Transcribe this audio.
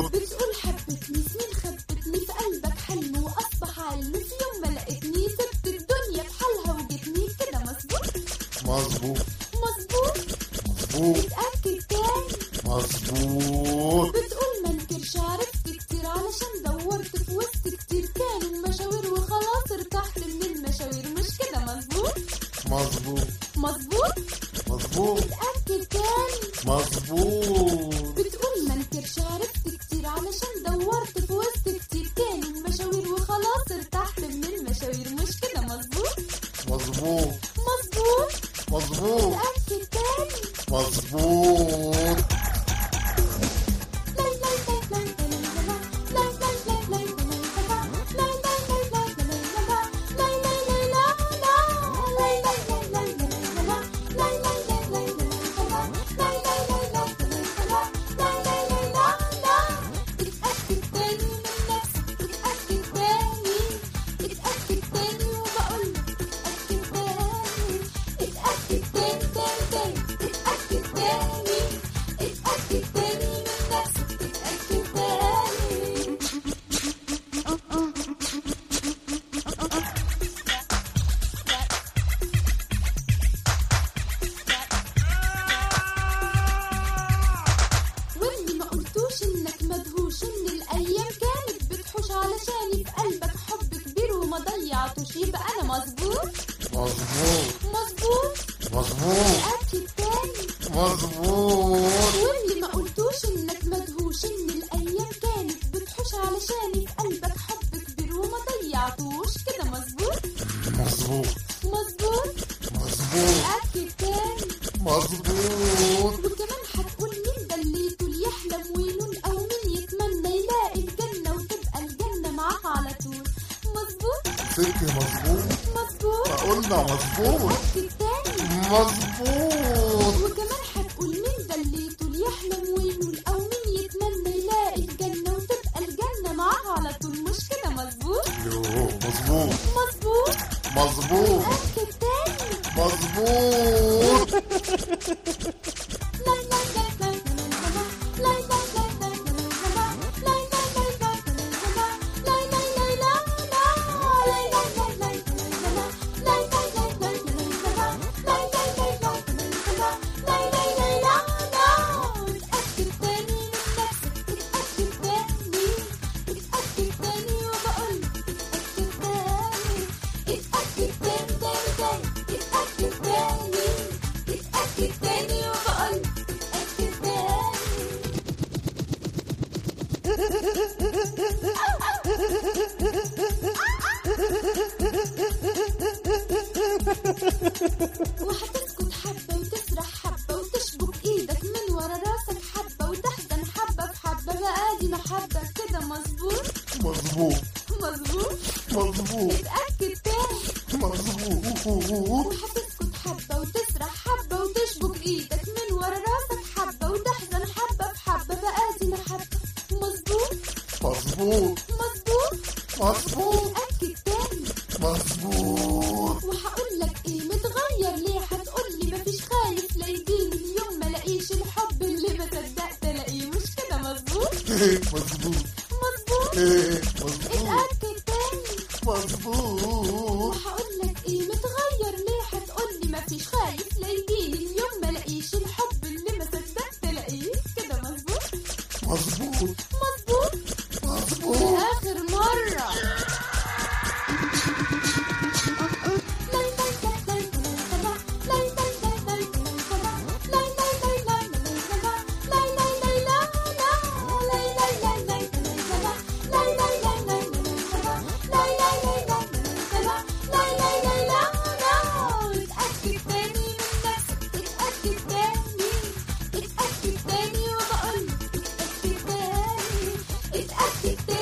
مظبوط بتقول حبتني سنين خبتني في قلبك حلم واصبح علم في يوم ما لقيتني سبت الدنيا بحالها وجتني كده مظبوط مظبوط مظبوط مظبوط اتاكد تاني مظبوط بتقول ما انكرش عرفت كتير علشان دورت في وسط كتير كانوا مشاوير وخلاص ارتحت من المشاوير مش كده مظبوط مظبوط مظبوط مظبوط اتاكد تاني مظبوط بتقول ما انكرش عرفت كتير علشان دورت في وسط كتير كانوا مشاوير وخلاص ارتحت من المشاوير مش كده مظبوط مظبوط مظبوط مظبوط اتاكد تاني مظبوط اتأكد تاني من نفسك اتأكد تاني اتأكد تاني وبقولك اتأكد تاني اتأكد تاني تاني تاني اتأكد تاني اتأكد تاني من نفسك اتأكد تاني واللي ما قلتوش انك مدهوش ان الايام كانت بتحوش علشاني في قلبك حب كبير وما ضيعتوش يبقى انا مظبوط مظبوط مظبوط مظبوط اكد تاني مظبوط واللي ما قلتوش انك مدهوش ان الايام كانت بتحوش علشاني في قلبك حب كبير وما ضيعتوش كده مظبوط مظبوط مظبوط مظبوط اكد تاني مظبوط وكمان هتقول مين دليته اللي يحلم وينون او مين يتمنى يلاقي الجنة وتبقى الجنة معاه على طول مظبوط ست مظبوط مظبوط قلنا مظبوط أكد تاني مظبوط وكمان هتقول مين دليته اللي يحلم وينون او مين يتمنى يلاقي الجنة وتبقى الجنة معاه على طول مش كده مظبوط يو مظبوط مظبوط مظبوط أكد تاني مظبوط لا لا لا لا لا لا لا لا لا لا اتأكد تاني من نفسك اتأكد تاني اتأكد تاني وبقولك اتأكد تاني اتأكد تاني تاني تاني اتأكد تاني اتأكد تاني وبقولك اتأكد تاني وهتسكت حبة وتسرح حبة وتشبك ايدك من ورا راسك حبة وتحزن حبة في حبة بقى دي محبة كده مظبوط مظبوط مظبوط مظبوط اتأكد تاني مظبوط وهتسكت حبة وتسرح حبة وتشبك ايدك من ورا راسك حبة وتحزن حبة في حبة بقى دي محبة مظبوط مظبوط مظبوط مظبوط اتأكد تاني مظبوط وهقول لك ايه متغير ليه هتقول لي مفيش خايف لا يجيني اليوم ما لاقيش الحب اللي ما صدقت الاقيه مش كده مظبوط مظبوط مظبوط مظبوط اتأكد تاني مظبوط وهقول لك ايه متغير ليه هتقول لي مفيش خايف لا يجيني اليوم ما لاقيش الحب اللي ما صدقت الاقيه كده مظبوط مظبوط مظبوط مظبوط اخر مرة اتأكد تاني من نفسك اتأكد تاني اتأكد تاني وبقولك اتأكد تاني اتأكد تاني